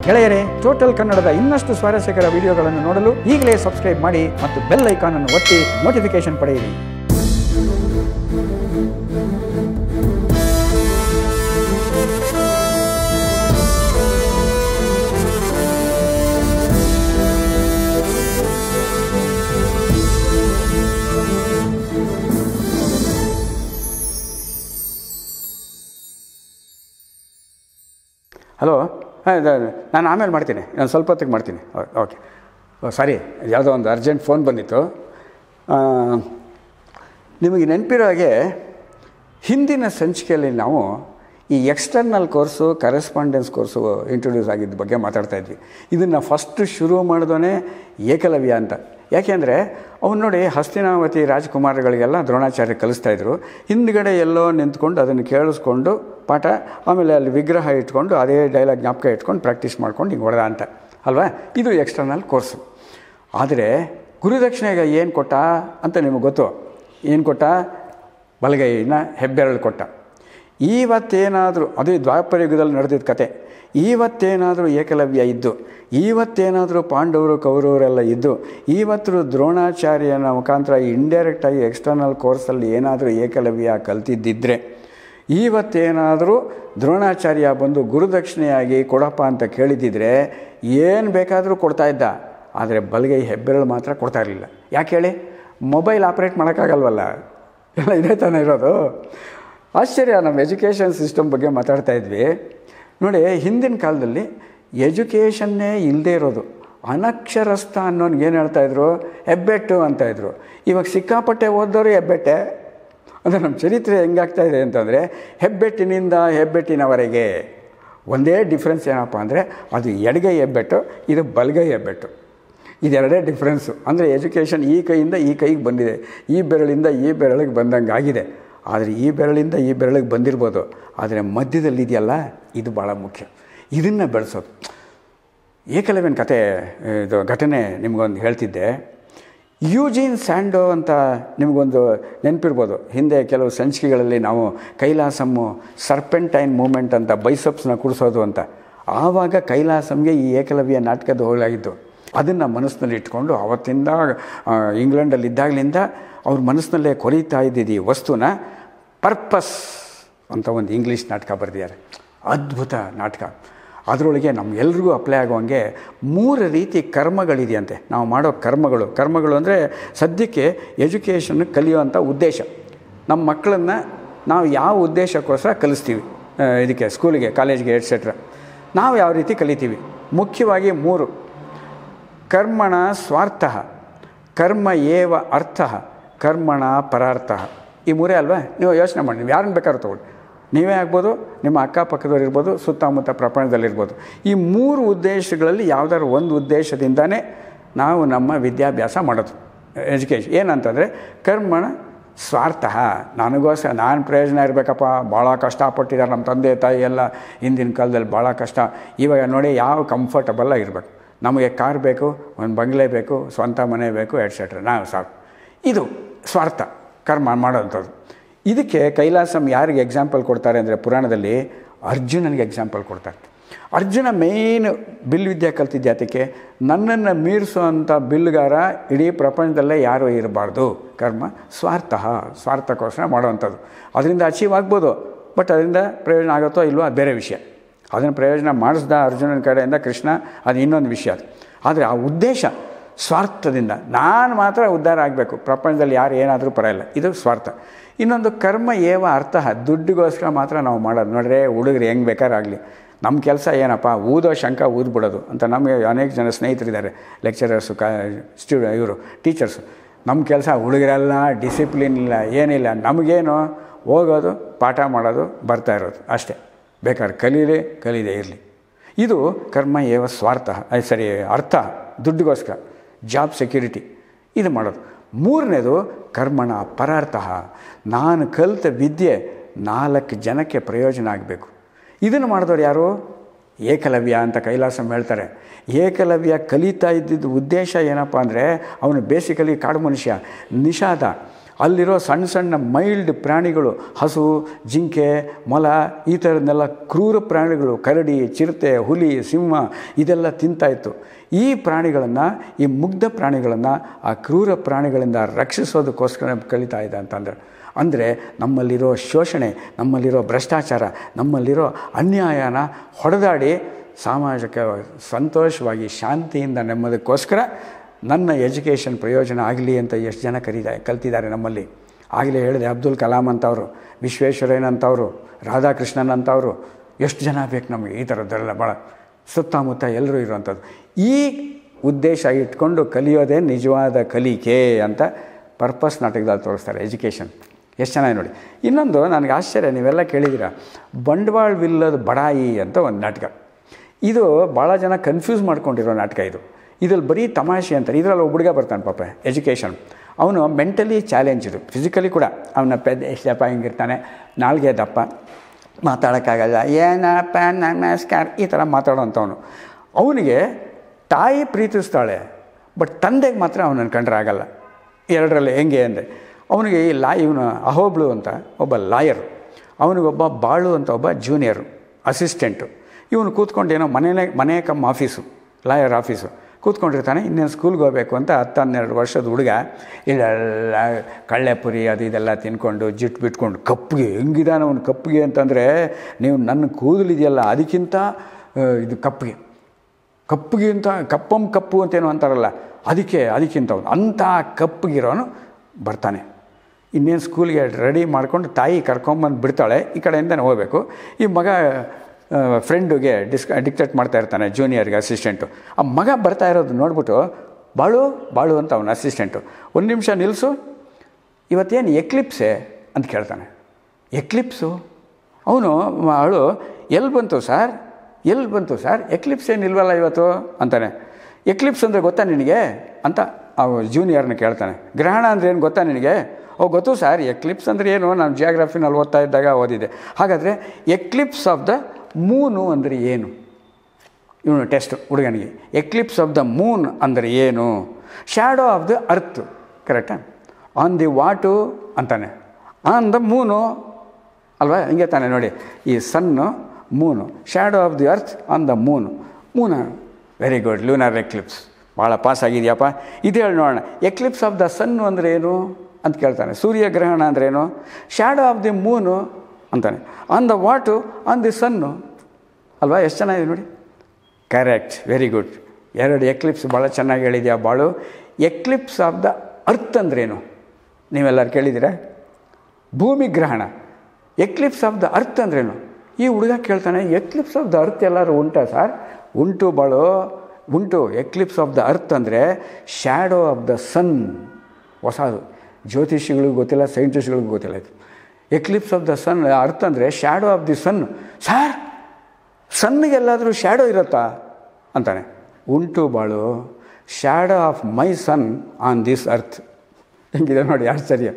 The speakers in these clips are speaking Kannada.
ಗೆಳೆಯರೇ ಟೋಟಲ್ ಕನ್ನಡದ ಇನ್ನಷ್ಟು ಸ್ವಾರಸ್ಯಕರ ವಿಡಿಯೋಗಳನ್ನು ನೋಡಲು ಈಗಲೇ ಸಬ್ಸ್ಕ್ರೈಬ್ ಮಾಡಿ ಮತ್ತು ಬೆಲ್ ಐಕಾನ್ ಅನ್ನು ಒತ್ತಿ ನೋಟಿಫಿಕೇಶನ್ ಪಡೆಯಿರಿ ಹಲೋ ಹಾಂ ನಾನು ಆಮೇಲೆ ಮಾಡ್ತೀನಿ ನಾನು ಸ್ವಲ್ಪ ಹೊತ್ತಿಗೆ ಮಾಡ್ತೀನಿ ಓಕೆ ಸಾರಿ ಯಾವುದೋ ಒಂದು ಅರ್ಜೆಂಟ್ ಫೋನ್ ಬಂದಿತ್ತು ಆ, ನಿಮಗೆ ನೆನಪಿರೋ ಹಾಗೆ ಹಿಂದಿನ ಸಂಚಿಕೆಯಲ್ಲಿ ನಾವು ಈ external course correspondence course introduce ಆಗಿದ್ದ ಬಗ್ಗೆ ಮಾತಾಡ್ತಾ ಇದ್ವಿ ಇದನ್ನು ಫಸ್ಟ್ ಶುರು ಮಾಡಿದವನೇ ಏಕಲವ್ಯ ಅಂತ ಯಾಕೆಂದರೆ ಅವ್ನು ನೋಡಿ ಹಸ್ತಿನಾವತಿ ರಾಜಕುಮಾರಗಳಿಗೆಲ್ಲ ದ್ರೋಣಾಚಾರ್ಯ ಕಲಿಸ್ತಾಯಿದ್ರು ಹಿಂದ್ಗಡೆ ಎಲ್ಲೋ ನಿಂತ್ಕೊಂಡು ಅದನ್ನು ಕೇಳಿಸ್ಕೊಂಡು ಪಾಠ ಆಮೇಲೆ ಅಲ್ಲಿ ವಿಗ್ರಹ ಇಟ್ಕೊಂಡು ಅದೇ ಡೈಲಾಗ್ ಜ್ಞಾಪಕ ಇಟ್ಕೊಂಡು ಪ್ರಾಕ್ಟೀಸ್ ಮಾಡ್ಕೊಂಡು ಹಿಂಗೆ ಹೊಡೆದ ಅಂತ ಅಲ್ವಾ ಇದು ಎಕ್ಸ್ಟರ್ನಲ್ ಕೋರ್ಸು ಆದರೆ ಗುರುದಕ್ಷಿಣೆಗೆ ಏನು ಕೊಟ್ಟ ಅಂತ ನಿಮಗೆ ಗೊತ್ತು ಏನು ಕೊಟ್ಟ ಬಲಗೈನ ಹೆಬ್ಬೆರಳು ಕೊಟ್ಟ ಇವತ್ತೇನಾದರೂ ಅದು ದ್ವಾಪರ ಯುಗದಲ್ಲಿ ನಡೆದಿದ್ದ ಕತೆ ಇವತ್ತೇನಾದರೂ ಏಕಲವ್ಯ ಇದ್ದು ಇವತ್ತೇನಾದರೂ ಪಾಂಡವರು ಕೌರವರೆಲ್ಲ ಇದ್ದು ಇವತ್ತು ದ್ರೋಣಾಚಾರ್ಯನ ಮುಖಾಂತರ ಇಂಡೈರೆಕ್ಟಾಗಿ ಎಕ್ಸ್ಟರ್ನಲ್ ಕೋರ್ಸಲ್ಲಿ ಏನಾದರೂ ಏಕಲವ್ಯ ಕಲ್ತಿದ್ದಿದ್ರೆ ಇವತ್ತೇನಾದರೂ ದ್ರೋಣಾಚಾರ್ಯ ಬಂದು ಗುರುದಕ್ಷಿಣೆಯಾಗಿ ಕೊಡಪ್ಪ ಅಂತ ಕೇಳಿದ್ದಿದ್ರೆ ಏನು ಬೇಕಾದರೂ ಕೊಡ್ತಾ ಇದ್ದ ಆದರೆ ಬಲಗೈ ಹೆಬ್ಬೆರಳು ಮಾತ್ರ ಕೊಡ್ತಾ ಇರಲಿಲ್ಲ ಯಾಕೆ ಹೇಳಿ ಮೊಬೈಲ್ ಆಪ್ರೇಟ್ ಮಾಡೋಕ್ಕಾಗಲ್ವಲ್ಲ ಎಲ್ಲ ಇದೇ ತಾನೇ ಇರೋದು ಆಶ್ಚರ್ಯ ನಮ್ಮ ಎಜುಕೇಷನ್ ಸಿಸ್ಟಮ್ ಬಗ್ಗೆ ಮಾತಾಡ್ತಾ ಇದ್ವಿ ನೋಡಿ ಹಿಂದಿನ ಕಾಲದಲ್ಲಿ ಎಜುಕೇಷನ್ನೇ ಇಲ್ಲದೇ ಇರೋದು ಅನಕ್ಷರಸ್ಥ ಅನ್ನೋನ್ಗೆ ಏನು ಹೇಳ್ತಾಯಿದ್ರು ಹೆಬ್ಬೆಟ್ಟು ಅಂತ ಇದ್ರು ಇವಾಗ ಸಿಕ್ಕಾಪಟ್ಟೆ ಓದೋರು ಹೆಬ್ಬೆಟ್ಟೆ ಅಂದರೆ ನಮ್ಮ ಚರಿತ್ರೆ ಹೆಂಗಾಗ್ತಾ ಇದೆ ಅಂತಂದರೆ ಹೆಬ್ಬೆಟ್ಟಿನಿಂದ ಹೆಬ್ಬೆಟ್ಟಿನವರೆಗೆ ಒಂದೇ ಡಿಫ್ರೆನ್ಸ್ ಏನಪ್ಪ ಅಂದರೆ ಅದು ಎಡಗೈ ಹೆಬ್ಬೆಟ್ಟು ಇದು ಬಲಗೈ ಹೆಬ್ಬೆಟ್ಟು ಇದೆರಡೇ ಡಿಫ್ರೆನ್ಸು ಅಂದರೆ ಎಜುಕೇಷನ್ ಈ ಕೈಯಿಂದ ಈ ಕೈಗೆ ಬಂದಿದೆ ಈ ಬೆರಳಿಂದ ಈ ಬೆರಳಿಗೆ ಬಂದಂಗೆ ಆಗಿದೆ ಆದರೆ ಈ ಬೆರಳಿಂದ ಈ ಬೆರಳಿಗೆ ಬಂದಿರ್ಬೋದು ಆದರೆ ಮಧ್ಯದಲ್ಲಿ ಇದೆಯಲ್ಲ ಇದು ಭಾಳ ಮುಖ್ಯ ಇದನ್ನು ಬೆಳೆಸೋದು ಏಕಲವ್ಯನ ಕತೆ ಇದು ಘಟನೆ ನಿಮಗೊಂದು ಹೇಳ್ತಿದ್ದೆ ಯೂಜಿನ್ ಸ್ಯಾಂಡೋ ಅಂತ ನಿಮಗೊಂದು ನೆನಪಿರ್ಬೋದು ಹಿಂದೆ ಕೆಲವು ಸಂಚಿಕೆಗಳಲ್ಲಿ ನಾವು ಕೈಲಾಸಮ್ಮು ಸರ್ಪೆಂಟೈನ್ ಮೂಮೆಂಟ್ ಅಂತ ಬೈಸಪ್ಸ್ನ ಕುಡಿಸೋದು ಅಂತ ಆವಾಗ ಕೈಲಾಸಮ್ಗೆ ಈ ಏಕಲವ್ಯ ನಾಟಕದ ಹೋಗಲಾಗಿದ್ದು ಅದನ್ನು ಮನಸ್ಸಿನಲ್ಲಿ ಇಟ್ಕೊಂಡು ಅವತ್ತಿಂದ ಆ, ಇಂಗ್ಲೆಂಡಲ್ಲಿ ಇದ್ದಾಗಲಿಂದ ಅವ್ರ ಮನಸ್ಸಿನಲ್ಲೇ ಕೊರೀತಾ ಇದ್ದಿದ್ದು ಈ ವಸ್ತುನ ಪರ್ಪಸ್ ಅಂತ ಒಂದು ಇಂಗ್ಲೀಷ್ ನಾಟಕ ಬರೆದಿದ್ದಾರೆ ಅದ್ಭುತ ನಾಟಕ ಅದರೊಳಗೆ ನಮ್ಗೆಲ್ರಿಗೂ ಅಪ್ಲೈ ಆಗುವಂಗೆ ಮೂರು ರೀತಿ ಕರ್ಮಗಳಿದೆಯಂತೆ ನಾವು ಮಾಡೋ ಕರ್ಮಗಳು ಕರ್ಮಗಳು ಅಂದರೆ ಸದ್ಯಕ್ಕೆ ಎಜುಕೇಷನ್ ಕಲಿಯುವಂಥ ಉದ್ದೇಶ ನಮ್ಮ ಮಕ್ಕಳನ್ನು ನಾವು ಯಾವ ಉದ್ದೇಶಕ್ಕೋಸ್ಕರ ಕಲಿಸ್ತೀವಿ ಆ, ಇದಕ್ಕೆ ಸ್ಕೂಲಿಗೆ ಕಾಲೇಜ್ಗೆ ಎಟ್ಸೆಟ್ರಾ ನಾವು ಯಾವ ರೀತಿ ಕಲಿತೀವಿ ಮುಖ್ಯವಾಗಿ ಮೂರು ಕರ್ಮಣ ಸ್ವಾರ್ಥ ಕರ್ಮ ಏವ ಅರ್ಥ ಕರ್ಮಣ ಪರಾರ್ಥ ಈ ಮೂರೇ ಅಲ್ವಾ ನೀವು ಯೋಚನೆ ಮಾಡಿ ನೀವು ಯಾರನ್ನು ಬೇಕಾದ್ರೂ ತೊಗೊಳ್ಳಿ ನೀವೇ ಆಗ್ಬೋದು ನಿಮ್ಮ ಅಕ್ಕಪಕ್ಕದವ್ರು ಇರ್ಬೋದು ಸುತ್ತಮುತ್ತ ಪ್ರಪಂಚದಲ್ಲಿರ್ಬೋದು ಈ ಮೂರು ಉದ್ದೇಶಗಳಲ್ಲಿ ಯಾವುದಾದ್ರು ಒಂದು ಉದ್ದೇಶದಿಂದನೇ ನಾವು ನಮ್ಮ ವಿದ್ಯಾಭ್ಯಾಸ ಮಾಡೋದು ಎಜುಕೇಷನ್ ಏನಂತಂದರೆ ಕರ್ಮಣ ಸ್ವಾರ್ಥ ನನಗೋಸ್ಕರ ನಾನು ಪ್ರಯೋಜನ ಇರಬೇಕಪ್ಪ ಭಾಳ ಕಷ್ಟಪಟ್ಟಿದ್ದಾರೆ ನಮ್ಮ ತಂದೆ ತಾಯಿ ಎಲ್ಲ ಹಿಂದಿನ ಕಾಲದಲ್ಲಿ ಭಾಳ ಕಷ್ಟ ಇವಾಗ ನೋಡಿ ಯಾವ ಕಂಫರ್ಟಬಲ್ಲ ಇರಬೇಕು ನಮಗೆ ಕಾರ್ ಬೇಕು ಒಂದು ಬಂಗ್ಲೆ ಬೇಕು ಸ್ವಂತ ಮನೆ ಬೇಕು ಎಟ್ಸೆಟ್ರಾ ನಾವು ಸಾಕು ಇದು ಸ್ವಾರ್ಥ ಕರ್ಮ ಮಾಡೋವಂಥದ್ದು ಇದಕ್ಕೆ ಕೈಲಾಸಂ ಯಾರಿಗೆ ಎಕ್ಸಾಂಪಲ್ ಕೊಡ್ತಾರೆ ಅಂದರೆ ಪುರಾಣದಲ್ಲಿ ಅರ್ಜುನನಿಗೆ ಎಕ್ಸಾಂಪಲ್ ಕೊಡ್ತಾರೆ ಅರ್ಜುನ ಮೇಯ್ನ್ ಬಿಲ್ ವಿದ್ಯೆ ಕಲ್ತಿದ್ದೆ ಅದಕ್ಕೆ ನನ್ನನ್ನು ಮೀರಿಸುವಂಥ ಬಿಲ್ಗಾರ ಇಡೀ ಪ್ರಪಂಚದಲ್ಲೇ ಯಾರೂ ಇರಬಾರ್ದು ಕರ್ಮ ಸ್ವಾರ್ಥ ಸ್ವಾರ್ಥಕ್ಕೋಸ್ಕರ ಮಾಡೋವಂಥದ್ದು ಅದರಿಂದ ಅಚೀವ್ ಆಗ್ಬೋದು ಬಟ್ ಅದರಿಂದ ಪ್ರಯೋಜನ ಆಗುತ್ತೋ ಇಲ್ವೋ ಅದು ಬೇರೆ ವಿಷಯ ಅದನ್ನು ಪ್ರಯೋಜನ ಮಾಡಿಸ್ದ ಅರ್ಜುನನ ಕಡೆಯಿಂದ ಕೃಷ್ಣ ಅದು ಇನ್ನೊಂದು ವಿಷಯ ಅದು ಆದರೆ ಆ ಉದ್ದೇಶ ಸ್ವಾರ್ಥದಿಂದ ನಾನು ಮಾತ್ರ ಉದ್ಧಾರ ಆಗಬೇಕು ಪ್ರಪಂಚದಲ್ಲಿ ಯಾರು ಏನಾದರೂ ಪರವಾಗಿಲ್ಲ ಇದು ಸ್ವಾರ್ಥ ಇನ್ನೊಂದು ಕರ್ಮ ಏವ ಅರ್ಥ ದುಡ್ಡಿಗೋಸ್ಕರ ಮಾತ್ರ ನಾವು ಮಾಡೋದು ನೋಡ್ರೆ ಹುಡುಗರು ಹೆಂಗೆ ಬೇಕಾರಾಗಲಿ ನಮ್ಮ ಕೆಲಸ ಏನಪ್ಪ ಊದೋ ಶಂಕ ಊದ್ಬಿಡೋದು ಅಂತ ನಮಗೆ ಅನೇಕ ಜನ ಸ್ನೇಹಿತರಿದ್ದಾರೆ ಲೆಕ್ಚರರ್ಸು ಕಾ ಸ್ಟೂ ಇವರು ಟೀಚರ್ಸು ನಮ್ಮ ಕೆಲಸ ಹುಡುಗರೆಲ್ಲ ಡಿಸಿಪ್ಲಿನ್ ಇಲ್ಲ ಏನಿಲ್ಲ ನಮಗೇನು ಹೋಗೋದು ಪಾಠ ಮಾಡೋದು ಬರ್ತಾ ಇರೋದು ಅಷ್ಟೇ ಬೇಕಾದ್ರೆ ಕಲೀಲಿ ಕಲೀದೇ ಇರಲಿ ಇದು ಕರ್ಮ ಏವ ಸ್ವಾರ್ಥ ಅಯ್ ಸರಿ ಅರ್ಥ ದುಡ್ಡಿಗೋಸ್ಕರ ಜಾಬ್ ಸೆಕ್ಯೂರಿಟಿ ಇದು ಮಾಡೋದು ಮೂರನೇದು ಕರ್ಮಣ ಪರಾರ್ಥ ನಾನು ಕಲಿತ ವಿದ್ಯೆ ನಾಲ್ಕು ಜನಕ್ಕೆ ಪ್ರಯೋಜನ ಆಗಬೇಕು ಇದನ್ನು ಮಾಡಿದವ್ರು ಯಾರು ಏಕಲವ್ಯ ಅಂತ ಕೈಲಾಸಂ ಹೇಳ್ತಾರೆ ಏಕಲವ್ಯ ಕಲಿತಾ ಇದ್ದಿದ್ದ ಉದ್ದೇಶ ಏನಪ್ಪ ಅಂದರೆ ಅವನು ಬೇಸಿಕಲಿ ಕಾಡು ಮನುಷ್ಯ ನಿಷಾದ ಅಲ್ಲಿರೋ ಸಣ್ಣ ಸಣ್ಣ ಮೈಲ್ಡ್ ಪ್ರಾಣಿಗಳು ಹಸು ಜಿಂಕೆ ಮೊಲ ಈ ಥರದನ್ನೆಲ್ಲ ಕ್ರೂರ ಪ್ರಾಣಿಗಳು ಕರಡಿ ಚಿರತೆ ಹುಲಿ ಸಿಂಹ ಇದೆಲ್ಲ ತಿಂತಾಯಿತ್ತು ಈ ಪ್ರಾಣಿಗಳನ್ನು ಈ ಮುಗ್ಧ ಪ್ರಾಣಿಗಳನ್ನು ಆ ಕ್ರೂರ ಪ್ರಾಣಿಗಳಿಂದ ರಕ್ಷಿಸೋದಕ್ಕೋಸ್ಕರ ಕಲಿತಾ ಇದೆ ಅಂತಂದರೆ ಅಂದರೆ ನಮ್ಮಲ್ಲಿರೋ ಶೋಷಣೆ ನಮ್ಮಲ್ಲಿರೋ ಭ್ರಷ್ಟಾಚಾರ ನಮ್ಮಲ್ಲಿರೋ ಅನ್ಯಾಯನ ಹೊಡೆದಾಡಿ ಸಾಮಾಜಿಕ ಸಂತೋಷವಾಗಿ ಶಾಂತಿಯಿಂದ ನೆಮ್ಮದಕ್ಕೋಸ್ಕರ ನನ್ನ ಎಜುಕೇಷನ್ ಪ್ರಯೋಜನ ಆಗಲಿ ಅಂತ ಎಷ್ಟು ಜನ ಕರೀತಾ ಕಲ್ತಿದ್ದಾರೆ ನಮ್ಮಲ್ಲಿ ಆಗಲೇ ಹೇಳಿದೆ ಅಬ್ದುಲ್ ಕಲಾಂ ಅಂತವರು ವಿಶ್ವೇಶ್ವರಯ್ಯನ್ ಅಂತವರು ರಾಧಾಕೃಷ್ಣನ್ ಅಂತವರು ಎಷ್ಟು ಜನ ಬೇಕು ನಮಗೆ ಈ ಥರದ್ದೆಲ್ಲ ಭಾಳ ಸುತ್ತಮುತ್ತ ಎಲ್ಲರೂ ಇರುವಂಥದ್ದು ಈ ಉದ್ದೇಶ ಇಟ್ಕೊಂಡು ಕಲಿಯೋದೇ ನಿಜವಾದ ಕಲಿಕೆ ಅಂತ ಪರ್ಪಸ್ ನಾಟಕದಲ್ಲಿ ತೋರಿಸ್ತಾರೆ ಎಜುಕೇಷನ್ ಎಷ್ಟು ಚೆನ್ನಾಗಿ ನೋಡಿ ಇನ್ನೊಂದು ನನಗೆ ಆಶ್ಚರ್ಯ ನೀವೆಲ್ಲ ಕೇಳಿದ್ದೀರ ಬಂಡವಾಳವಿಲ್ಲದ ಬಡಾಯಿ ಅಂತ ಒಂದು ನಾಟಕ ಇದು ಭಾಳ ಜನ ಕನ್ಫ್ಯೂಸ್ ಮಾಡ್ಕೊಂಡಿರೋ ನಾಟಕ ಇದು ಇದ್ರಲ್ಲಿ ಬರೀ ತಮಾಷೆ ಅಂತಾರೆ ಇದರಲ್ಲಿ ಒಬ್ಬ ಹುಡುಗ ಬರ್ತಾನೆ ಪಾಪ ಎಜುಕೇಷನ್ ಅವನು ಮೆಂಟಲಿ ಚಾಲೆಂಜ್ಡು ಫಿಸಿಕಲಿ ಕೂಡ ಅವನ ಪೆದ್ದ ಎಷ್ಟು ದಪ್ಪ ಹಿಂಗಿರ್ತಾನೆ ನಾಲ್ಗೆ ದಪ್ಪ ಮಾತಾಡೋಕ್ಕಾಗಲ್ಲ ಏನಪ್ಪ ನಮಸ್ಕಾರ ಈ ಥರ ಮಾತಾಡೋಂಥವನು ಅವನಿಗೆ ತಾಯಿ ಪ್ರೀತಿಸ್ತಾಳೆ ಬಟ್ ತಂದೆಗೆ ಮಾತ್ರ ಅವನನ್ನು ಕಂಡ್ರೆ ಆಗಲ್ಲ ಎರಡರಲ್ಲಿ ಹೆಂಗೆ ಅಂದರೆ ಅವನಿಗೆ ಈ ಲಾ ಇವನು ಅಹೋಬ್ಳು ಅಂತ ಒಬ್ಬ ಲಾಯರ್ ಅವನಿಗೊಬ್ಬ ಬಾಳು ಅಂತ ಒಬ್ಬ ಜೂನಿಯರು ಅಸಿಸ್ಟೆಂಟು ಇವನು ಕೂತ್ಕೊಂಡು ಏನೋ ಮನೆಯೇ ಮನೆ ಕಮ್ ಆಫೀಸು ಲಾಯರ್ ಆಫೀಸು ಕೂತ್ಕೊಂಡಿರ್ತಾನೆ ಇನ್ನೇನು ಸ್ಕೂಲ್ಗೆ ಹೋಗಬೇಕು ಅಂತ ಹತ್ತು ಹನ್ನೆರಡು ವರ್ಷದ ಹುಡುಗ ಇಲ್ಲೆಲ್ಲ ಕಳ್ಳೆಪುರಿ ಅದು ಇದೆಲ್ಲ ತಿನ್ಕೊಂಡು ಜಿಟ್ಟು ಬಿಟ್ಕೊಂಡು ಕಪ್ಪಿಗೆ ಹೆಂಗಿದಾನೆ ಅವನು ಕಪ್ಪಿಗೆ ಅಂತಂದರೆ ನೀವು ನನ್ನ ಕೂದಲಿದೆಯಲ್ಲ ಅದಕ್ಕಿಂತ ಆ, ಇದು ಕಪ್ಪಿಗೆ ಕಪ್ಪಗೆ ಅಂತ ಕಪ್ಪಂ ಕಪ್ಪು ಅಂತೇನೋ ಅಂತಾರಲ್ಲ ಅದಕ್ಕೆ ಅದಕ್ಕಿಂತ ಅವ್ನು ಅಂಥ ಕಪ್ಪಗಿರೋನು ಬರ್ತಾನೆ ಇನ್ನೇನು ಸ್ಕೂಲ್ಗೆ ರೆಡಿ ಮಾಡ್ಕೊಂಡು ತಾಯಿ ಕರ್ಕೊಂಬಂದು ಬಿಡ್ತಾಳೆ ಈ ಕಡೆಯಿಂದನೇ ಹೋಗಬೇಕು ಈ ಮಗ ಫ್ರೆಂಡುಗೆ ಡಿಸ್ ಡಿಕ್ಟೇಟ್ ಮಾಡ್ತಾ ಇರ್ತಾನೆ ಜೂನಿಯರ್ಗೆ ಅಸಿಸ್ಟೆಂಟು ಆ ಮಗ ಬರ್ತಾ ಇರೋದು ನೋಡ್ಬಿಟ್ಟು ಬಾಳು ಬಾಳು ಅಂತ ಅವನ ಅಸಿಸ್ಟೆಂಟು ಒಂದು ನಿಮಿಷ ನಿಲ್ಲಿಸು ಇವತ್ತೇನು ಎಕ್ಲಿಪ್ಸೆ ಅಂತ ಕೇಳ್ತಾನೆ ಎಕ್ಲಿಪ್ಸು ಅವನು ಅವಳು ಎಲ್ಲಿ ಬಂತು ಸರ್ ಎಲ್ಲಿ ಬಂತು ಸರ್ ಎಕ್ಲಿಪ್ಸ್ ಏನಿಲ್ವಲ್ಲ ಇವತ್ತು ಅಂತಾನೆ ಎಕ್ಲಿಪ್ಸ್ ಅಂದರೆ ಗೊತ್ತಾ ನಿನಗೆ ಅಂತ ಅವ ಜೂನಿಯರ್ನ ಕೇಳ್ತಾನೆ ಗ್ರಹಣ ಅಂದರೆ ಏನು ಗೊತ್ತಾ ನಿನಗೆ ಓ ಗೊತ್ತು ಸರ್ ಎಕ್ಲಿಪ್ಸ್ ಅಂದರೆ ಏನು ನಾನು ಜಿಯಾಗ್ರಫಿನಲ್ಲಿ ಓದ್ತಾ ಇದ್ದಾಗ ಓದಿದೆ ಹಾಗಾದರೆ ಎಕ್ಲಿಪ್ಸ್ ಆಫ್ ದ ಮೂನು ಅಂದರೆ ಏನು ಇವನು ಟೆಸ್ಟ್ ಹುಡುಗನಿಗೆ ಎಕ್ಲಿಪ್ಸ್ ಆಫ್ ದ ಮೂನ್ ಅಂದರೆ ಏನು ಶ್ಯಾಡೋ ಆಫ್ ದ ಅರ್ತ್ ಕರೆಕ್ಟಾ ಆನ್ ದಿ ವಾಟು ಅಂತಾನೆ ಆನ್ ದ ಮೂನು ಅಲ್ವಾ ಹಿಂಗೆ ತಾನೆ ನೋಡಿ ಈ sun moon shadow of the earth on the moon moon very good lunar eclipse ಭಾಳ ಪಾಸ್ ಆಗಿದೆಯಪ್ಪ ಇದು ಹೇಳಿ ನೋಡೋಣ ಎಕ್ಲಿಪ್ಸ್ ಆಫ್ ದ ಸನ್ನು ಅಂದರೆ ಏನು ಅಂತ ಕೇಳ್ತಾನೆ ಸೂರ್ಯಗ್ರಹಣ ಅಂದ್ರೇನು ಶ್ಯಾಡೋ ಆಫ್ ದಿ ಮೂನು ಅಂತಾನೆ on the what on the sun ಅಲ್ವಾ ಎಷ್ಟು ಚೆನ್ನಾಗಿದೆ ನೋಡಿ ಕರೆಕ್ಟ್ ವೆರಿ ಗುಡ್ ಎರಡು ಎಕ್ಲಿಪ್ಸ್ ಭಾಳ ಚೆನ್ನಾಗಿ ಹೇಳಿದ್ಯಾ ಬಾಳು ಎಕ್ಲಿಪ್ಸ್ ಆಫ್ ದ ಅರ್ತ್ ಅಂದ್ರೇನು ನೀವೆಲ್ಲರೂ ಕೇಳಿದ್ದೀರಾ ಭೂಮಿ ಗ್ರಹಣ ಎಕ್ಲಿಪ್ಸ್ ಆಫ್ ದ ಅರ್ತ್ ಅಂದ್ರೇನು ಈ ಹುಡುಗ ಕೇಳ್ತಾನೆ ಎಕ್ಲಿಪ್ಸ್ ಆಫ್ ದ ಅರ್ತ್ ಎಲ್ಲರೂ ಉಂಟಾ ಸರ್ ಉಂಟು ಬಾಳು ಉಂಟು ಎಕ್ಲಿಪ್ಸ್ ಆಫ್ ದ ಅರ್ತ್ ಅಂದರೆ ಶ್ಯಾಡೋ ಆಫ್ ದ ಸನ್ ಹೊಸದು ಜ್ಯೋತಿಷಿಗಳಿಗೂ ಗೊತ್ತಿಲ್ಲ ಸೈಂಟಿಸ್ಟ್ಗಳಿಗೂ ಗೊತ್ತಿಲ್ಲ ಇದು eclipse of the sun earth ಅಂದರೆ shadow of the sun sir ಸನ್ನಿಗೆಲ್ಲಾದರೂ ಶ್ಯಾಡೋ ಇರುತ್ತಾ ಅಂತಾನೆ ಉಂಟು ಬಾಳು shadow of my sun on this earth ಹಿಂಗಿದೆ ನೋಡಿ ಆಶ್ಚರ್ಯ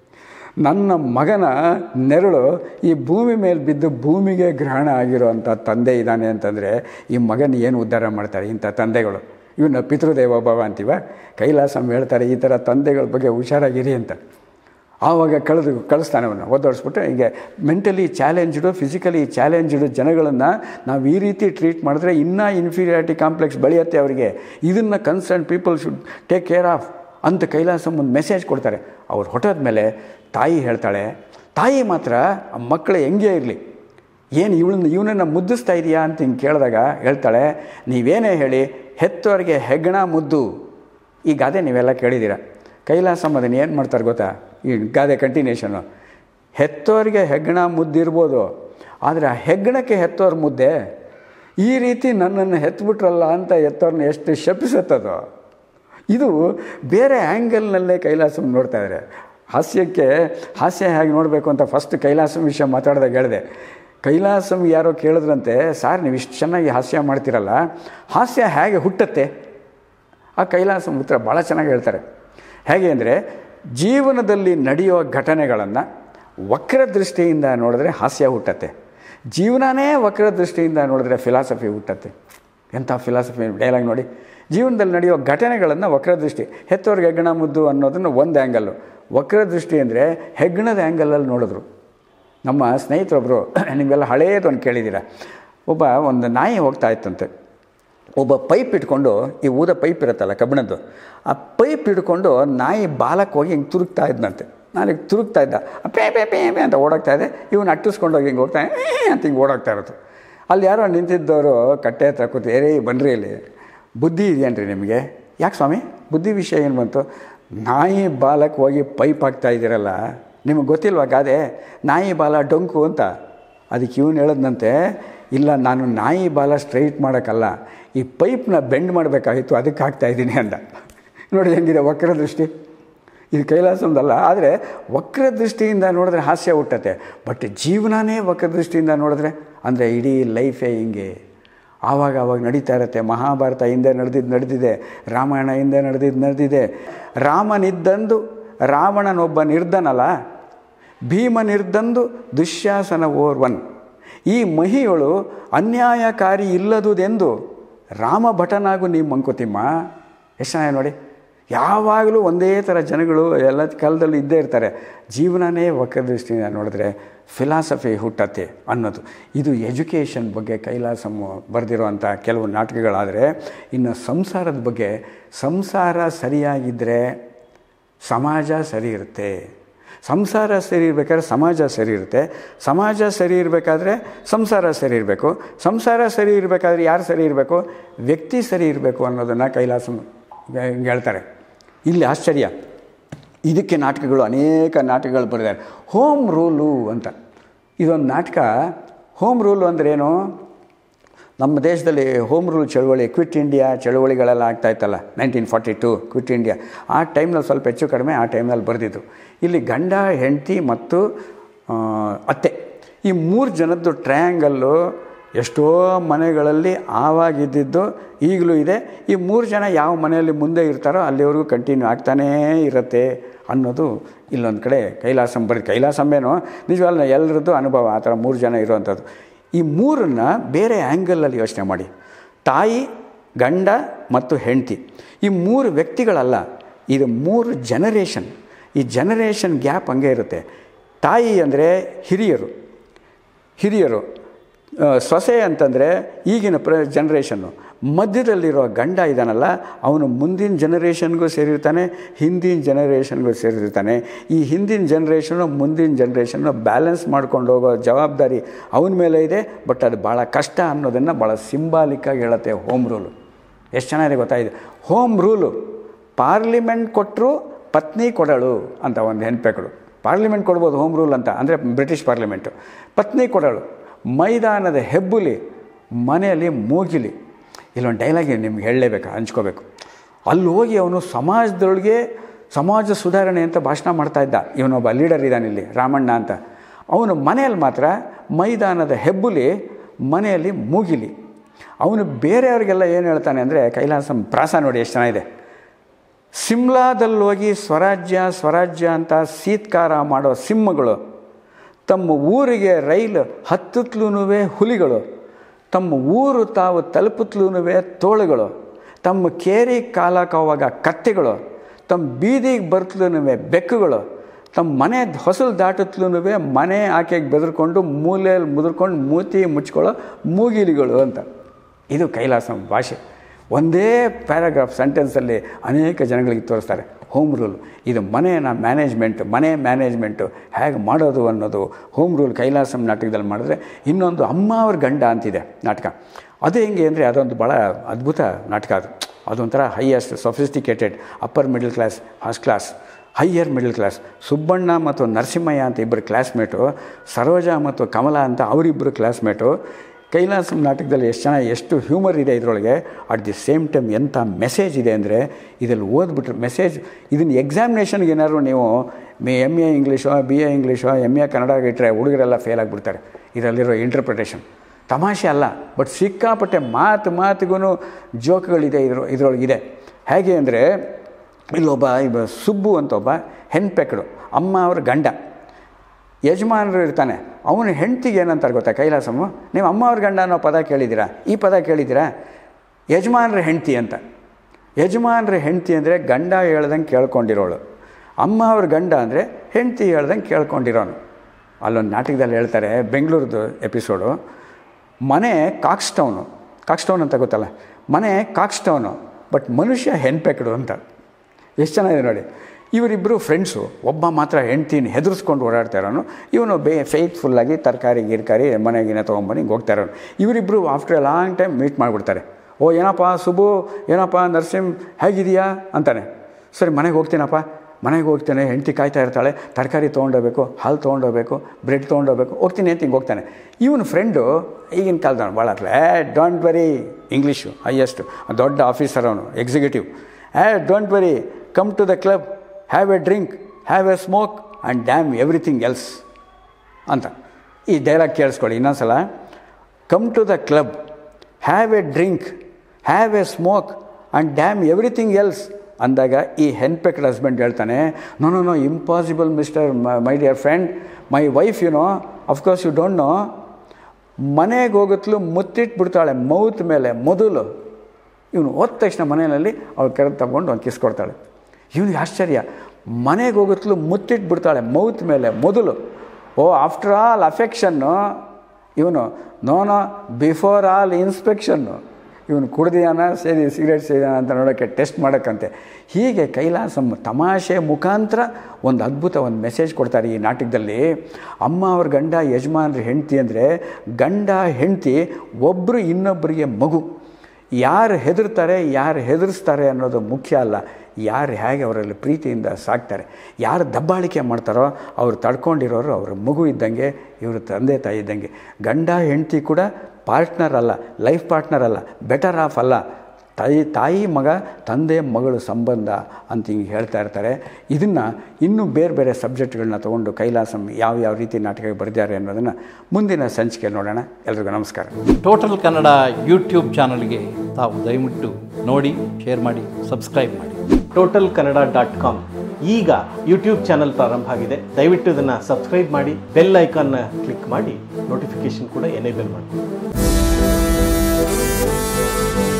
ನನ್ನ ಮಗನ ನೆರಳು ಈ ಭೂಮಿ ಮೇಲೆ ಬಿದ್ದು ಭೂಮಿಗೆ ಗ್ರಹಣ ಆಗಿರೋವಂಥ ತಂದೆ ಇದ್ದಾನೆ ಅಂತಂದರೆ ಈ ಮಗನ ಏನು ಉದ್ಧಾರ ಮಾಡ್ತಾರೆ ಇಂಥ ತಂದೆಗಳು ಇವನ್ನ ಪಿತೃದೇವ ಭವ ಅಂತೀವ ಕೈಲಾಸಂ ಹೇಳ್ತಾರೆ ಈ ಥರ ತಂದೆಗಳ ಬಗ್ಗೆ ಹುಷಾರಾಗಿರಿ ಅಂತ ಆವಾಗ ಕಳೆದು ಕಳಿಸ್ತಾನೆ ಅವನು ಓದಾಡಿಸ್ಬಿಟ್ಟು ಹೀಗೆ ಮೆಂಟಲಿ ಚಾಲೆಂಜ್ಡು ಫಿಸಿಕಲಿ ಚಾಲೆಂಜ್ಡು ಜನಗಳನ್ನು ನಾವು ಈ ರೀತಿ ಟ್ರೀಟ್ ಮಾಡಿದ್ರೆ ಇನ್ನೂ ಇನ್ಫೀರಿಯಾರಿಟಿ ಕಾಂಪ್ಲೆಕ್ಸ್ ಬೆಳೆಯುತ್ತೆ ಅವರಿಗೆ ಇದನ್ನು concern people should take care of ಅಂತ ಕೈಲಾಸಂ ಒಂದು ಮೆಸೇಜ್ ಕೊಡ್ತಾರೆ ಅವ್ರು ಹೊಟ್ಟದ ಮೇಲೆ ತಾಯಿ ಹೇಳ್ತಾಳೆ ತಾಯಿ ಮಾತ್ರ ಆ ಮಕ್ಕಳು ಹೆಂಗೆ ಇರಲಿ ಏನು ಇವಳನ್ನ ಇವನನ್ನು ಮುದ್ದಿಸ್ತಾ ಇದೆಯಾ ಅಂತ ಹಿಂಗೆ ಕೇಳಿದಾಗ ಹೇಳ್ತಾಳೆ ನೀವೇನೇ ಹೇಳಿ ಹೆತ್ತವರಿಗೆ ಹೆಗ್ಗಣ ಮುದ್ದು ಈ ಗಾದೆ ನೀವೆಲ್ಲ ಕೇಳಿದ್ದೀರ ಕೈಲಾಸಂ ಅದನ್ನು ಏನು ಮಾಡ್ತಾರೆ ಗೊತ್ತಾ ಈ ಗಾದೆ ಕಂಟಿನ್ಯೂಷನು ಹೆತ್ತೋರಿಗೆ ಹೆಗ್ಗಣ ಮುದ್ದಿರ್ಬೋದು ಆದರೆ ಆ ಹೆಗ್ಗಣಕ್ಕೆ ಹೆತ್ತೋರ ಮುದ್ದೆ ಈ ರೀತಿ ನನ್ನನ್ನು ಹೆತ್ಬಿಟ್ರಲ್ಲ ಅಂತ ಹೆತ್ತೋರ್ನ ಎಷ್ಟು ಶಪಿಸುತ್ತದೋ ಇದು ಬೇರೆ ಆ್ಯಂಗಲ್ನಲ್ಲೇ ಕೈಲಾಸಂ ನೋಡ್ತಾ ಇದ್ದಾರೆ ಹಾಸ್ಯಕ್ಕೆ ಹಾಸ್ಯ ಹೇಗೆ ನೋಡಬೇಕು ಅಂತ ಫಸ್ಟ್ ಕೈಲಾಸಂ ವಿಷಯ ಮಾತಾಡಿದಾಗ ಹೇಳಿದೆ ಕೈಲಾಸಂ ಯಾರೋ ಕೇಳಿದ್ರಂತೆ ಸಾರ್ ನೀವು ಇಷ್ಟು ಚೆನ್ನಾಗಿ ಹಾಸ್ಯ ಮಾಡ್ತೀರಲ್ಲ ಹಾಸ್ಯ ಹೇಗೆ ಹುಟ್ಟತ್ತೆ ಆ ಕೈಲಾಸಂ ಉತ್ತರ ಭಾಳ ಚೆನ್ನಾಗಿ ಹೇಳ್ತಾರೆ ಹೇಗೆ ಅಂದರೆ ಜೀವನದಲ್ಲಿ ನಡೆಯುವ ಘಟನೆಗಳನ್ನು ವಕ್ರದೃಷ್ಟಿಯಿಂದ ನೋಡಿದ್ರೆ ಹಾಸ್ಯ ಹುಟ್ಟತ್ತೆ ಜೀವನನೇ ವಕ್ರದೃಷ್ಟಿಯಿಂದ ನೋಡಿದ್ರೆ ಫಿಲಾಸಫಿ ಹುಟ್ಟತ್ತೆ ಎಂಥ ಫಿಲಾಸಫಿ ಡೈಲಾಗ್ ನೋಡಿ ಜೀವನದಲ್ಲಿ ನಡೆಯುವ ಘಟನೆಗಳನ್ನು ವಕ್ರದೃಷ್ಟಿ ಹೆತ್ತೋರ್ಗೆ ಹೆಗ್ಗಣ ಮುದ್ದು ಅನ್ನೋದನ್ನು ಒಂದು ಆ್ಯಂಗಲ್ಲು ವಕ್ರದೃಷ್ಟಿ ಅಂದರೆ ಹೆಗ್ಗಣದ ಆ್ಯಂಗಲಲ್ಲಿ ನೋಡಿದ್ರು ನಮ್ಮ ಸ್ನೇಹಿತರೊಬ್ಬರು ನಿಮಗೆಲ್ಲ ಹಳೇದೊಂದು ಕೇಳಿದ್ದೀರ ಒಬ್ಬ ಒಂದು ನಾಯಿ ಹೋಗ್ತಾ ಇತ್ತಂತೆ ಒಬ್ಬ ಪೈಪ್ ಇಟ್ಕೊಂಡು ಈ ಊದ ಪೈಪ್ ಇರುತ್ತಲ್ಲ ಕಬ್ಬಿಣದ್ದು ಆ ಪೈಪ್ ಹಿಡ್ಕೊಂಡು ನಾಯಿ ಬಾಲಕ್ಕೆ ಹೋಗಿ ಹಿಂಗೆ ತುರುಕ್ತಾ ಇದ್ನಂತೆ ನಾನಿಗೆ ತುರುಕ್ತಾ ಇದ್ದ ಪೇ ಪೇ ಪೇ ಪೇ ಅಂತ ಓಡಾಗ್ತಾ ಇದೆ ಇವನು ಅಟ್ಟಿಸ್ಕೊಂಡು ಹೋಗಿ ಹಿಂಗೆ ಹೋಗ್ತಾ ಏ ಅಂತ ಹಿಂಗೆ ಓಡಾಗ್ತಾ ಇರೋದು ಅಲ್ಲಿ ಯಾರೋ ನಿಂತಿದ್ದವರು ಕಟ್ಟೆ ಹತ್ರ ಕೂತು ಏರೇ ಬನ್ನಿರಿ ಇಲ್ಲಿ ಬುದ್ಧಿ ಇದೆಯೇನ್ರಿ ನಿಮಗೆ ಯಾಕೆ ಸ್ವಾಮಿ ಬುದ್ಧಿ ವಿಷಯ ಏನು ಬಂತು ನಾಯಿ ಬಾಲಕ್ಕೆ ಹೋಗಿ ಪೈಪ್ ಹಾಕ್ತಾ ಇದ್ದೀರಲ್ಲ ನಿಮಗೆ ಗೊತ್ತಿಲ್ವಾ ಗಾದೆ ನಾಯಿ ಬಾಲ ಡೊಂಕು ಅಂತ ಅದಕ್ಕೆ ಇವನು ಹೇಳದ್ನಂತೆ ಇಲ್ಲ ನಾನು ನಾಯಿ ಬಾಲ ಸ್ಟ್ರೈಟ್ ಮಾಡೋಕ್ಕಲ್ಲ ಈ ಪೈಪ್ನ ಬೆಂಡ್ ಮಾಡಬೇಕಾಗಿತ್ತು ಅದಕ್ಕೆ ಹಾಕ್ತಾ ಇದ್ದೀನಿ ಅಂದ ನೋಡಿ ಹೆಂಗಿದೆ ವಕ್ರದೃಷ್ಟಿ ಇದು ಕೈಲಾಸಂದಲ್ಲ ಆದರೆ ವಕ್ರದೃಷ್ಟಿಯಿಂದ ನೋಡಿದ್ರೆ ಹಾಸ್ಯ ಹುಟ್ಟತ್ತೆ ಬಟ್ ಜೀವನನೇ ವಕ್ರದೃಷ್ಟಿಯಿಂದ ನೋಡಿದ್ರೆ ಅಂದರೆ ಇಡೀ ಲೈಫೇ ಹಿಂಗೆ ಆವಾಗ ಆವಾಗ ನಡೀತಾ ಇರುತ್ತೆ ಮಹಾಭಾರತ ಹಿಂದೆ ನಡೆದಿದ್ದು ನಡೆದಿದೆ ರಾಮಾಯಣ ಹಿಂದೆ ನಡೆದಿದ್ದು ನಡೆದಿದೆ ರಾಮನಿದ್ದಂದು ರಾವಣನೊಬ್ಬ ನಿರ್ಧನಲ್ಲ ಭೀಮನಿರ್ದಂದು ದುಶ್ಯಾಸನ ಓರ್ವನ್ ಈ ಮಹಿಯಳು ಅನ್ಯಾಯಕಾರಿ ಇಲ್ಲದುದೆಂದು ರಾಮ ಭಟನಾಗು ನೀ ಮಂಕುತಿಮ್ಮ ಎಷ್ಟು ಚೆನ್ನಾಗಿ ನೋಡಿ ಯಾವಾಗಲೂ ಒಂದೇ ಥರ ಜನಗಳು ಎಲ್ಲ ಕಾಲದಲ್ಲೂ ಇದ್ದೇ ಇರ್ತಾರೆ ಜೀವನನೇ ವಕ್ರದೃಷ್ಟಿಯಿಂದ ನೋಡಿದ್ರೆ ಫಿಲಾಸಫಿ ಹುಟ್ಟತ್ತೆ ಅನ್ನೋದು ಇದು ಎಜುಕೇಷನ್ ಬಗ್ಗೆ ಕೈಲಾಸಮ್ಮ ಬರೆದಿರುವಂಥ ಕೆಲವು ನಾಟಕಗಳಾದರೆ ಇನ್ನು ಸಂಸಾರದ ಬಗ್ಗೆ ಸಂಸಾರ ಸರಿಯಾಗಿದ್ದರೆ ಸಮಾಜ ಸರಿ ಇರುತ್ತೆ ಸಂಸಾರ ಸರಿ ಇರಬೇಕಾದ್ರೆ ಸಮಾಜ ಸರಿ ಇರುತ್ತೆ ಸಮಾಜ ಸರಿ ಇರಬೇಕಾದ್ರೆ ಸಂಸಾರ ಸರಿ ಇರಬೇಕು ಸಂಸಾರ ಸರಿ ಇರಬೇಕಾದ್ರೆ ಯಾರು ಸರಿ ಇರಬೇಕು ವ್ಯಕ್ತಿ ಸರಿ ಇರಬೇಕು ಅನ್ನೋದನ್ನು ಕೈಲಾಸ ಹೇಳ್ತಾರೆ ಇಲ್ಲಿ ಆಶ್ಚರ್ಯ ಇದಕ್ಕೆ ನಾಟಕಗಳು ಅನೇಕ ನಾಟಕಗಳು ಬರೆದಿದ್ದಾರೆ ಹೋಮ್ ರೂಲು ಅಂತ ಇದೊಂದು ನಾಟಕ ಹೋಮ್ ರೂಲು ಅಂದ್ರೇನು ನಮ್ಮ ದೇಶದಲ್ಲಿ ಹೋಮ್ ರೂಲ್ ಚಳುವಳಿ ಕ್ವಿಟ್ ಇಂಡಿಯಾ ಚಳುವಳಿಗಳೆಲ್ಲ ಆಗ್ತಾ ಇತ್ತಲ್ಲ nineteen forty two quit India ಆ ಟೈಮ್ನಲ್ಲಿ ಸ್ವಲ್ಪ ಹೆಚ್ಚು ಕಡಿಮೆ ಆ ಟೈಮ್ನಲ್ಲಿ ಬರೆದಿದ್ದು ಇಲ್ಲಿ ಗಂಡ ಹೆಂಡತಿ ಮತ್ತು ಅತ್ತೆ ಈ ಮೂರು ಜನದ್ದು ಟ್ರಯಾಂಗಲ್ಲು ಎಷ್ಟೋ ಮನೆಗಳಲ್ಲಿ ಆವಾಗಿದ್ದಿದ್ದು ಈಗಲೂ ಇದೆ ಈ ಮೂರು ಜನ ಯಾವ ಮನೆಯಲ್ಲಿ ಮುಂದೆ ಇರ್ತಾರೋ ಅಲ್ಲಿವರೆಗೂ ಕಂಟಿನ್ಯೂ ಆಗ್ತಾನೇ ಇರುತ್ತೆ ಅನ್ನೋದು ಇಲ್ಲೊಂದು ಕಡೆ ಕೈಲಾಸಂ ಬರೀ ಕೈಲಾಸಂಬೇನೋ ನಿಜವಲ್ಲ ಎಲ್ಲರದ್ದು ಅನುಭವ ಆ ಥರ ಮೂರು ಜನ ಇರುವಂಥದ್ದು ಈ ಮೂರನ್ನು ಬೇರೆ ಆ್ಯಂಗಲಲ್ಲಿ ಯೋಚನೆ ಮಾಡಿ ತಾಯಿ ಗಂಡ ಮತ್ತು ಹೆಂಡತಿ ಈ ಮೂರು ವ್ಯಕ್ತಿಗಳಲ್ಲ ಇದು ಮೂರು ಜನರೇಷನ್ ಈ ಜನರೇಷನ್ ಗ್ಯಾಪ್ ಹಂಗೆ ಇರುತ್ತೆ ತಾಯಿ ಅಂದರೆ ಹಿರಿಯರು ಹಿರಿಯರು ಸೊಸೆ ಅಂತಂದರೆ ಈಗಿನ ಪ್ರ ಜನ್ರೇಷನ್ನು ಮಧ್ಯದಲ್ಲಿರೋ ಗಂಡ ಇದ್ದಾನಲ್ಲ ಅವನು ಮುಂದಿನ ಜನ್ರೇಷನ್ಗೂ ಸೇರಿರ್ತಾನೆ ಹಿಂದಿನ ಜನ್ರೇಷನ್ಗೂ ಸೇರಿರ್ತಾನೆ ಈ ಹಿಂದಿನ ಜನ್ರೇಷನು ಮುಂದಿನ ಜನ್ರೇಷನ್ನು ಬ್ಯಾಲೆನ್ಸ್ ಮಾಡ್ಕೊಂಡು ಹೋಗೋ ಜವಾಬ್ದಾರಿ ಅವನ ಮೇಲೆ ಇದೆ ಬಟ್ ಅದು ಭಾಳ ಕಷ್ಟ ಅನ್ನೋದನ್ನು ಭಾಳ ಸಿಂಬಾಲಿಕ್ಕಾಗಿ ಹೇಳುತ್ತೆ ಹೋಮ್ ರೂಲು ಎಷ್ಟು ಚೆನ್ನಾಗಿದೆ ಗೊತ್ತಾಯಿದೆ ಹೋಮ್ ರೂಲು ಪಾರ್ಲಿಮೆಂಟ್ ಕೊಟ್ಟರು ಪತ್ನಿ ಕೊಡಳು ಅಂತ ಒಂದು ಹೆಣ್ಪೆಗಳು ಪಾರ್ಲಿಮೆಂಟ್ ಕೊಡ್ಬೋದು ಹೋಮ್ ರೂಲ್ ಅಂತ ಅಂದರೆ ಬ್ರಿಟಿಷ್ ಪಾರ್ಲಿಮೆಂಟು ಪತ್ನಿ ಕೊಡಳು ಮೈದಾನದ ಹೆಬ್ಬುಲಿ ಮನೆಯಲ್ಲಿ ಮೂಗಿಲಿ ಇಲ್ಲೊಂದು ಡೈಲಾಗ್ ನಿಮ್ಗೆ ಹೇಳಲೇಬೇಕು ಹಂಚ್ಕೋಬೇಕು ಅಲ್ಲಿ ಹೋಗಿ ಅವನು ಸಮಾಜದೊಳಗೆ ಸಮಾಜ ಸುಧಾರಣೆ ಅಂತ ಭಾಷಣ ಮಾಡ್ತಾ ಇದ್ದ ಇವನೊಬ್ಬ ಲೀಡರ್ ಇದ್ದಾನೆ ಇಲ್ಲಿ ರಾಮಣ್ಣ ಅಂತ ಅವನು ಮನೆಯಲ್ಲಿ ಮಾತ್ರ ಮೈದಾನದ ಹೆಬ್ಬುಲಿ ಮನೆಯಲ್ಲಿ ಮೂಗಿಲಿ ಅವನು ಬೇರೆಯವ್ರಿಗೆಲ್ಲ ಏನು ಹೇಳ್ತಾನೆ ಅಂದರೆ ಕೈಲಾಸಂ ಪ್ರಾಸ ನೋಡಿ ಎಷ್ಟು ಚೆನ್ನಾಗಿದೆ ಸಿಮ್ಲಾದಲ್ಲಿ ಹೋಗಿ ಸ್ವರಾಜ್ಯ ಸ್ವರಾಜ್ಯ ಅಂತ ಸೀತ್ಕಾರ ಮಾಡೋ ಸಿಂಹಗಳು ತಮ್ಮ ಊರಿಗೆ ರೈಲು ಹತ್ತುತ್ತಲೂ ಹುಲಿಗಳು ತಮ್ಮ ಊರು ತಾವು ತಲುಪುತ್ತಲೂ ತೋಳುಗಳು ತಮ್ಮ ಕೇರಿ ಕಾಲಕ್ಕವಾಗ ಕತ್ತೆಗಳು ತಮ್ಮ ಬೀದಿಗೆ ಬರ್ತಲೂ ಬೆಕ್ಕುಗಳು ತಮ್ಮ ಮನೆ ಹೊಸಲು ದಾಟುತ್ತಲೂ ಮನೆ ಆಕೆಗೆ ಬೆದರ್ಕೊಂಡು ಮೂಲೆಯಲ್ಲಿ ಮುದುರ್ಕೊಂಡು ಮೂತಿ ಮುಚ್ಕೊಳ್ಳೋ ಮೂಗಿಲಿಗಳು ಅಂತ ಇದು ಕೈಲಾಸಂ ಭಾಷೆ ಒಂದೇ ಪ್ಯಾರಾಗ್ರಾಫ್ ಸೆಂಟೆನ್ಸಲ್ಲಿ ಅನೇಕ ಜನಗಳಿಗೆ ತೋರಿಸ್ತಾರೆ ಹೋಮ್ ರೂಲ್ ಇದು ಮನೆಯ ಮ್ಯಾನೇಜ್ಮೆಂಟ್ ಮನೆ ಮ್ಯಾನೇಜ್ಮೆಂಟು ಹೇಗೆ ಮಾಡೋದು ಅನ್ನೋದು ಹೋಮ್ ರೂಲ್ ಕೈಲಾಸಂ ನಾಟಕದಲ್ಲಿ ಮಾಡಿದ್ರೆ ಇನ್ನೊಂದು ಅಮ್ಮ ಅವ್ರ ಗಂಡ ಅಂತಿದೆ ನಾಟಕ ಅದು ಹೆಂಗೆ ಅಂದರೆ ಅದೊಂದು ಭಾಳ ಅದ್ಭುತ ನಾಟಕ ಅದು ಅದೊಂಥರ highest sophisticated upper middle class first class higher middle class Subbanna ಮತ್ತು ನರಸಿಂಹಯ್ಯ ಅಂತ ಇಬ್ಬರು ಕ್ಲಾಸ್ಮೇಟು ಸರೋಜಾ ಮತ್ತು ಕಮಲ ಅಂತ ಅವರಿಬ್ಬರು ಕ್ಲಾಸ್ಮೇಟು ಕೈಲಾಸಂ ನಾಟಕದಲ್ಲಿ ಎಷ್ಟು ಚೆನ್ನಾಗಿ ಎಷ್ಟು ಹ್ಯೂಮರ್ ಇದೆ ಇದರೊಳಗೆ ಅಟ್ ದಿ ಸೇಮ್ ಟೈಮ್ ಎಂಥ ಮೆಸೇಜ್ ಇದೆ ಅಂದರೆ ಇದರಲ್ಲಿ ಓದ್ಬಿಟ್ರೆ ಮೆಸೇಜ್ ಇದನ್ನು ಎಕ್ಸಾಮಿನೇಷನ್ಗೆ ಏನಾದ್ರು ನೀವು ಮೇ ಎಮ್ ಎ ಇಂಗ್ಲೀಷೋ ಬಿ ಎ ಇಂಗ್ಲೀಷೋ ಎಮ್ ಎ ಕನ್ನಡ ಇಟ್ಟರೆ ಹುಡುಗರೆಲ್ಲ ಫೇಲ್ ಆಗಿಬಿಡ್ತಾರೆ ಇದರಲ್ಲಿರೋ ಇಂಟರ್ಪ್ರಿಟೇಷನ್ ತಮಾಷೆ ಅಲ್ಲ ಬಟ್ ಸಿಕ್ಕಾಪಟ್ಟೆ ಮಾತು ಮಾತಿಗೂ ಜೋಕ್ಗಳಿದೆ ಇದ್ರ ಇದರೊಳಗಿದೆ ಹೇಗೆ ಅಂದರೆ ಇಲ್ಲೊಬ್ಬ ಇಬ್ಬ ಸುಬ್ಬು ಅಂತ ಒಬ್ಬ ಹೆಣ್ಪೆಕ್ಕಡು ಅಮ್ಮ ಅವ್ರ ಗಂಡ ಯಜಮಾನರು ಇರ್ತಾನೆ ಅವನು ಹೆಂಡ್ತಿಗೆ ಏನಂತಾರೆ ಗೊತ್ತಾ ಕೈಲಾಸಮ್ಮು ನೀವು ಅಮ್ಮ ಅವ್ರ ಗಂಡ ಅನ್ನೋ ಪದ ಕೇಳಿದ್ದೀರಾ ಈ ಪದ ಕೇಳಿದ್ದೀರಾ ಯಜಮಾನ್ರ ಹೆಂಡತಿ ಅಂತ ಯಜಮಾನ್ರ ಹೆಂಡತಿ ಅಂದರೆ ಗಂಡ ಹೇಳ್ದಂಗೆ ಕೇಳ್ಕೊಂಡಿರೋಳು ಅಮ್ಮ ಅವ್ರ ಗಂಡ ಅಂದರೆ ಹೆಂಡತಿ ಹೇಳ್ದಂಗೆ ಕೇಳ್ಕೊಂಡಿರೋನು ಅಲ್ಲೊಂದು ನಾಟಕದಲ್ಲಿ ಹೇಳ್ತಾರೆ ಬೆಂಗಳೂರದು ಎಪಿಸೋಡು ಮನೆ ಕಾಕ್ಸ್ಟೌನು ಕಾಕ್ಸ್ಟೌನ್ ಅಂತ ಗೊತ್ತಲ್ಲ ಮನೆ ಕಾಕ್ಸ್ಟೌನು ಬಟ್ ಮನುಷ್ಯ ಹೆಣ್ಪೆಕಡು ಅಂತ ಎಷ್ಟು ಚೆನ್ನಾಗಿದೆ ನೋಡಿ ಇವರಿಬ್ಬರು ಫ್ರೆಂಡ್ಸು ಒಬ್ಬ ಮಾತ್ರ ಹೆಂಡ್ತಿನ ಹೆದರ್ಸ್ಕೊಂಡು ಓಡಾಡ್ತಾ ಇರೋನು ಇವನು ಬೇ ಫೇತ್ಫುಲ್ಲಾಗಿ ತರಕಾರಿ ಗಿರ್ಕಾರಿ ಮನೆಗಿನ ತೊಗೊಂಬಂದು ಹಿಂಗೆ ಹೋಗ್ತಾ ಇರೋನು ಇವರಿಬ್ಬರು after a long time meet ಮಾಡಿಬಿಡ್ತಾರೆ ಓ ಏನಪ್ಪ ಸುಬು ಏನಪ್ಪ ನರ್ಸಿಂ ಹೇಗಿದೆಯಾ ಅಂತಾನೆ ಸರಿ ಮನೆಗೆ ಹೋಗ್ತೀನಪ್ಪ ಮನೆಗೆ ಹೋಗ್ತೇನೆ ಹೆಂಡತಿ ಕಾಯ್ತಾ ಇರ್ತಾಳೆ ತರಕಾರಿ ತೊಗೊಂಡೋಗ್ಬೇಕು ಹಾಲು ತೊಗೊಂಡೋಗ್ಬೇಕು ಬ್ರೆಡ್ ತೊಗೊಂಡೋಗ್ಬೇಕು ಹೋಗ್ತೀನಿ ಅಂತ ಹಿಂಗೆ ಹೋಗ್ತಾನೆ ಇವನು ಫ್ರೆಂಡು ಈಗಿನ ಕಾಲದವನು ಭಾಳ hey don't worry English highest ದೊಡ್ಡ ಆಫೀಸರ್ ಅವನು executive hey don't worry come to the club have a drink have a smoke and damn everything else ಅಂತ ಈ ಡೈಲಾಗ್ ಕೇಳಿಸ್ಕೊಳ್ಳಿ ಇನ್ನೊಂದ್ಸಲ come to the club have a drink have a smoke and damn everything else ಅಂದಾಗ ಈ ಹೆನ್ಪೆಕ್ಡ್ ಹಸ್ಬೆಂಡ್ ಹೇಳ್ತಾನೆ no no no impossible mister my dear friend my wife you know of course you don't know ಮನೆಗೆ ಹೋಗುತ್ತಲು ಮುತ್ತಿಟ್ಬಿಡ್ತಾಳೆ ಮೌತ್ ಮೇಲೆ ಮೊದಲು ಇವನು ಹೋದ ತಕ್ಷಣ ಮನೆಯಲ್ಲಿ ಅವ್ಳು ಕರೆದು ತಗೊಂಡು ಒಂದು ಕಿಸ್ ಕೊಡ್ತಾಳೆ ಇವನಿಗೆ ಆಶ್ಚರ್ಯ ಮನೆಗೆ ಹೋಗುತ್ತಲು ಮುತ್ತಿಟ್ಬಿಡ್ತಾಳೆ ಮೌತ್ ಮೇಲೆ ಮೊದಲು ಓ ಆಫ್ಟರ್ ಆಲ್ ಅಫೆಕ್ಷನ್ನು ಇವನು ನೋ ನೋ ಬಿಫೋರ್ ಆಲ್ ಇನ್ಸ್ಪೆಕ್ಷನ್ನು ಇವನು ಕುಡ್ದಿಯಾನ ಸೇರಿ ಸಿಗರೇಟ್ ಸೇರಿದಾನ ಅಂತ ನೋಡೋಕ್ಕೆ ಟೆಸ್ಟ್ ಮಾಡೋಕ್ಕಂತೆ ಹೀಗೆ ಕೈಲಾಸಂ ತಮಾಷೆ ಮುಖಾಂತರ ಒಂದು ಅದ್ಭುತ ಒಂದು ಮೆಸೇಜ್ ಕೊಡ್ತಾರೆ ಈ ನಾಟಕದಲ್ಲಿ ಅಮ್ಮ ಅವ್ರ ಗಂಡ ಯಜಮಾನ್ರ ಹೆಂಡ್ತಿ ಅಂದರೆ ಗಂಡ ಹೆಂಡ್ತಿ ಒಬ್ಬರು ಇನ್ನೊಬ್ಬರಿಗೆ ಮಗು ಯಾರು ಹೆದರ್ತಾರೆ ಯಾರು ಹೆದರಿಸ್ತಾರೆ ಅನ್ನೋದು ಮುಖ್ಯ ಅಲ್ಲ ಯಾರು ಹೇಗೆ ಅವರಲ್ಲಿ ಪ್ರೀತಿಯಿಂದ ಸಾಕ್ತಾರೆ ಯಾರು ದಬ್ಬಾಳಿಕೆ ಮಾಡ್ತಾರೋ ಅವ್ರು ತಡ್ಕೊಂಡಿರೋರು ಅವ್ರ ಮಗು ಇದ್ದಂಗೆ ಇವರು ತಂದೆ ತಾಯಿ ಇದ್ದಂಗೆ ಗಂಡ ಹೆಂಡತಿ ಕೂಡ ಪಾರ್ಟ್ನರ್ ಅಲ್ಲ ಲೈಫ್ ಪಾರ್ಟ್ನರ್ ಅಲ್ಲ ಬೆಟರ್ ಆಫ್ ಅಲ್ಲ ತಾಯಿ ತಾಯಿ ಮಗ ತಂದೆ ಮಗಳು ಸಂಬಂಧ ಅಂತ ಹಿಂಗೆ ಹೇಳ್ತಾ ಇರ್ತಾರೆ ಇದನ್ನು ಇನ್ನೂ ಬೇರೆ ಬೇರೆ ಸಬ್ಜೆಕ್ಟ್ಗಳನ್ನ ತೊಗೊಂಡು ಕೈಲಾಸಂ ಯಾವ ಯಾವ ರೀತಿ ನಾಟಕ ಬರೆದಿದ್ದಾರೆ ಅನ್ನೋದನ್ನು ಮುಂದಿನ ಸಂಚಿಕೆಯಲ್ಲಿ ನೋಡೋಣ ಎಲ್ರಿಗೂ ನಮಸ್ಕಾರ ಟೋಟಲ್ ಕನ್ನಡ ಯೂಟ್ಯೂಬ್ ಚಾನಲ್ಗೆ ತಾವು ದಯವಿಟ್ಟು ನೋಡಿ ಶೇರ್ ಮಾಡಿ ಸಬ್ಸ್ಕ್ರೈಬ್ ಮಾಡಿ ಟೋಟಲ್ ಕನ್ನಡ ಡಾಟ್ ಕಾಮ್ ಈಗ ಯೂಟ್ಯೂಬ್ ಚಾನಲ್ ಪ್ರಾರಂಭ ಆಗಿದೆ ದಯವಿಟ್ಟು ಇದನ್ನು ಸಬ್ಸ್ಕ್ರೈಬ್ ಮಾಡಿ ಬೆಲ್ ಐಕಾನ್ನ ಕ್ಲಿಕ್ ಮಾಡಿ ನೋಟಿಫಿಕೇಶನ್ ಕೂಡ ಎನೇಬಲ್ ಮಾಡಿ